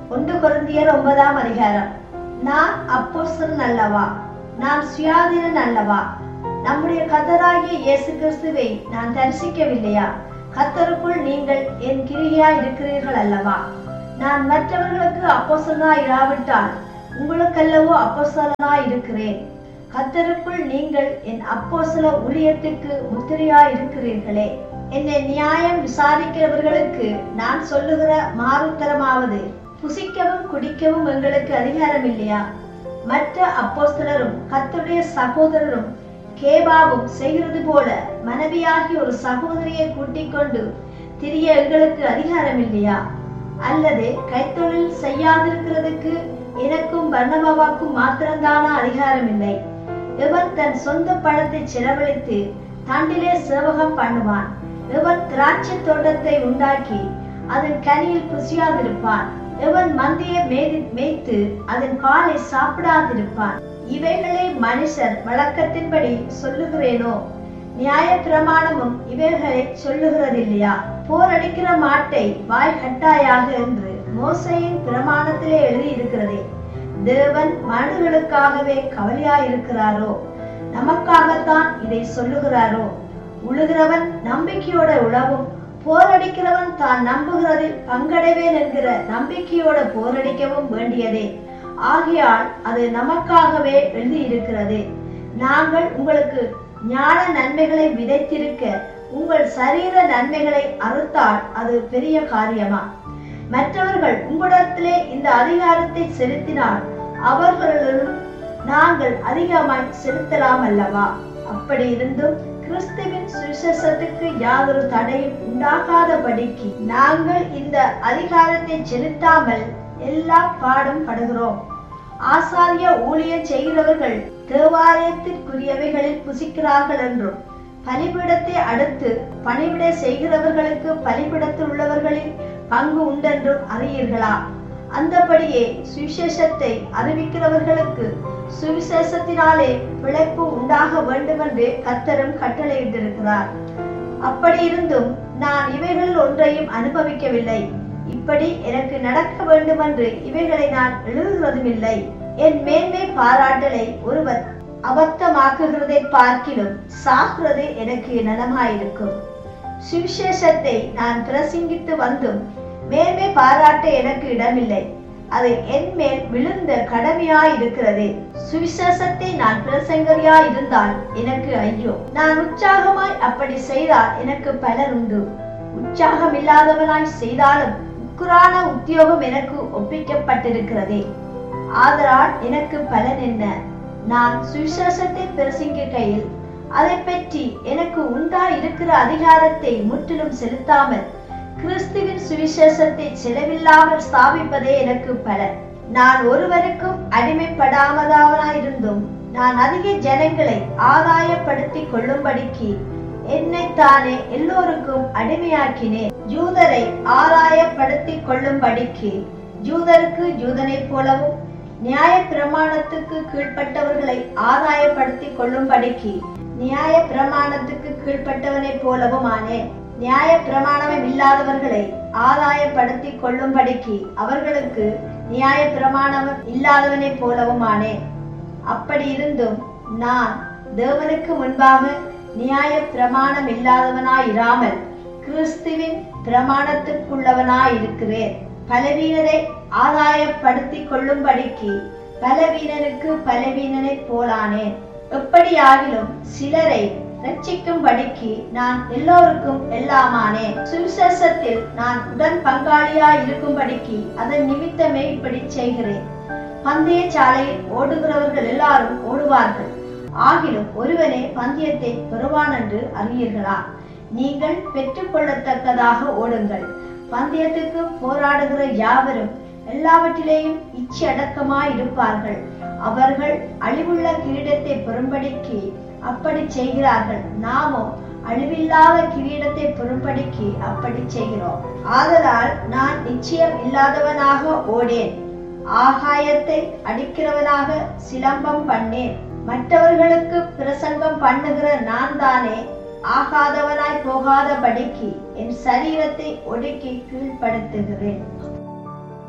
ஒன்று கொரிந்தியர் ஒன்பதாம் அதிகாரம் நான் அப்போஸ்தலன் அல்லவா நான் சுயாதீனன் அல்லவா நம்முடைய கத்தராகிய இயேசு கிறிஸ்துவை நான் தரிசிக்கவில்லையா கத்தருக்குள் நீங்கள் என் கிரியா இருக்கிறீர்கள் அல்லவா நான் மற்றவர்களுக்கு அப்போஸ்தலனாய் இராவிட்டால் உங்களுக்கல்லவோ அப்போஸ்தலனாய் இருக்கிறேன் கத்தருக்குள் நீங்கள் என் அப்போஸ்தல ஊழியத்துக்கு முத்திரையாய் இருக்கிறீர்களே என்னை நியாயம் விசாரிக்கிறவர்களுக்கு நான் சொல்லுகிற மாறுத்தரமாவது புசிக்கவும் குடிக்கவும் எங்களுக்கு அதிகாரம் இல்லையா மற்ற அப்போஸ்தலரும் கர்த்தருடைய சகோதரரும் கேபாவும் செய்கிறது போல மனைவியாகி ஒரு சகோதரியை கூட்டிக் கொண்டு திரிய எங்களுக்கு அதிகாரம் இல்லையா அல்லது கைத்தொழில் செய்யாதிருக்கிறதுக்கு எனக்கும் பர்ணபாவாக்கும் மாத்திரம்தானா அதிகாரம் இல்லை எவன் தன் சொந்த பழத்தை செலவழித்து தண்டிலே சேவகம் பண்ணுவான் எவன் திராட்சை தோட்டத்தை உண்டாக்கி அதன் கனியில் புசியாதிருப்பான் எவன் மந்தையை மேதி மேய்த்து அதன் காலை சாப்பிடாதிருப்பான் இவைகளை மனுஷர் வழக்கத்தின்படி சொல்லுகிறேனோ நியாய பிரமாணமும் இவைகளை சொல்லுகிறதில்லையா போரடிக்கிற மாட்டை வாய் கட்டாயாக என்று மோசையின் பிரமாணத்திலே எழுதியிருக்கிறதே தேவன் மனுகளுக்காகவே கவலையாயிருக்கிறாரோ நமக்காகத்தான் இதை சொல்லுகிறாரோ உழுகிறவன் நம்பிக்கையோட உழவும் போரடிக்கிறவன் தான் நம்புகிறதில் பங்கடைவேன் என்கிற நம்பிக்கையோட போரடிக்கவும் வேண்டியதே ஆகையால் அது நமக்காகவே எழுதியிருக்கிறது நாங்கள் உங்களுக்கு ஞான நன்மைகளை விதைத்திருக்க உங்கள் சரீர நன்மைகளை அறுத்தால் அது பெரிய காரியமா மற்றவர்கள் உங்களிடத்திலே இந்த அதிகாரத்தை செலுத்தினால் அவர்களிடம் நாங்கள் அதிகமாய் செலுத்தலாம் அல்லவா அப்படி இருந்தும் கிறிஸ்துவின் சுவிசேஷத்துக்கு யாதொரு தடையும் உண்டாகாதபடிக்கு நாங்கள் இந்த அதிகாரத்தை செலுத்தாமல் எல்லா பாடும் படுகிறோம் ஆசாரிய ஊழியம் செய்கிறவர்கள் தேவாலயத்திற்குரியவைகளில் புசிக்கிறார்கள் என்றும் பலிபீடத்தை அடுத்து பணிவிடை செய்கிறவர்களுக்கு பலிபீடத்தில் உள்ளவர்களின் பங்கு உண்டென்றும் அறியீர்களா அந்தபடியே சுவிசேஷத்தை அறிவிக்கிறவர்களுக்கு சுவிசேஷத்தினாலே பிழைப்பு உண்டாக வேண்டுமென்று கத்தரும் கட்டளையிட்டிருக்கிறார் அப்படி இருந்தும் நான் இவைகளில் ஒன்றையும் அனுபவிக்கவில்லை இப்படி எனக்கு நடக்க வேண்டுமென்று இவைகளை நான் எழுதுகிறதும் இல்லை என் மேன்மை பாராட்டலை ஒருவர் அபத்தமாக்குகிறதை பார்க்கிலும் சாகிறது எனக்கு நலமாயிருக்கும் சுவிசேஷத்தை நான் பிரசங்கித்து வந்தும் மேன்மை பாராட்ட எனக்கு இடமில்லை அது என் மேல் விழுந்த கடமையாய் இருக்கிறது சுவிசேஷத்தை நான் பிரசங்கரியாய் இருந்தால் எனக்கு ஐயோ நான் உற்சாகமாய் அப்படி செய்தால் எனக்கு பலர் உண்டு உற்சாகம் இல்லாதவனாய் செய்தாலும் உக்குரான உத்தியோகம் எனக்கு ஒப்பிக்கப்பட்டிருக்கிறதே ஆதலால் எனக்கு பலன் என்ன நான் சுவிசேஷத்தை பிரசங்கிக்கையில் அதை பற்றி எனக்கு உண்டா இருக்கிற அதிகாரத்தை முற்றிலும் செலுத்தாமல் கிறிஸ்துவின் சுவிசேஷத்தை செலவில்லாமல் ஸ்தாபிப்பதே எனக்கு பலன் நான் ஒருவருக்கும் அடிமைப்படாமதாவனாயிருந்தும் நான் அதிக ஜனங்களை ஆதாயப்படுத்திக் கொள்ளும்படிக்கு என்னைத்தானே எல்லோருக்கும் அடிமையாக்கினேன் யூதரை ஆதாயப்படுத்திக் கொள்ளும்படிக்கு யூதருக்கு யூதனைப் போலவும் நியாய பிரமாணத்துக்கு கீழ்ப்பட்டவர்களை ஆதாயப்படுத்திக் கொள்ளும்படிக்கு நியாய பிரமாணத்துக்கு கீழ்ப்பட்டவனைப் போலவும் ஆனேன் நியாய பிரமாணமும் இல்லாதவர்களை ஆதாயப்படுத்திக் கொள்ளும்படிக்கு அவர்களுக்கு நியாய பிரமாணம் இல்லாதவனைப் போலவும் ஆனேன் அப்படி இருந்தும் நான் தேவனுக்கு முன்பாக நியாய பிரமாணம் இல்லாதவனாயிராமல் கிறிஸ்துவின் பிரமாணத்துக்குள்ளவனாயிருக்கிறேன் பலவீனரை ஆதாயப்படுத்திக் கொள்ளும்படிக்கு பலவீனனுக்கு பலவீனனைப் போலானேன் எப்படியாகிலும் சிலரை ரட்சிக்கும்படிக்கு நான் எல்லோருக்கும் எல்லாமானேன் சுவிசேஷத்தில் நான் உடன் பங்காளியாய் இருக்கும்படிக்கு அதன் நிமித்தமே இப்படி செய்கிறேன் பந்தய சாலையில் ஓடுகிறவர்கள் எல்லாரும் ஓடுவார்கள் ஆகிலும் ஒருவனே பந்தயத்தை பெறுவான் என்று அறியீர்களா நீங்கள் பெற்றுக்கொள்ளத்தக்கதாக ஓடுங்கள் பந்தயத்துக்கு போராடுகிற யாவரும் எல்லாவற்றிலேயும் இச்சடக்கமாய் இருப்பார்கள் அவர்கள் அழிவுள்ள கிரீடத்தை பெறும்படிக்கு அப்படி செய்கிறார்கள் நாமோ அழிவில்லாத கிரீடத்தை பெறும்படிக்கு அப்படி செய்கிறோம் ஆதலால் நான் நிச்சயம் இல்லாதவனாக ஓடேன் ஆகாயத்தை அடிக்கிறவனாக சிலம்பம் பண்ணேன் மற்றவர்களுக்கு பிரசங்கம் பண்ணுகிற நான் தானே ஆகாதவனாய் போகாதபடிக்கு என் சரீரத்தை ஒடுக்கி கீழ்ப்படுத்துகிறேன்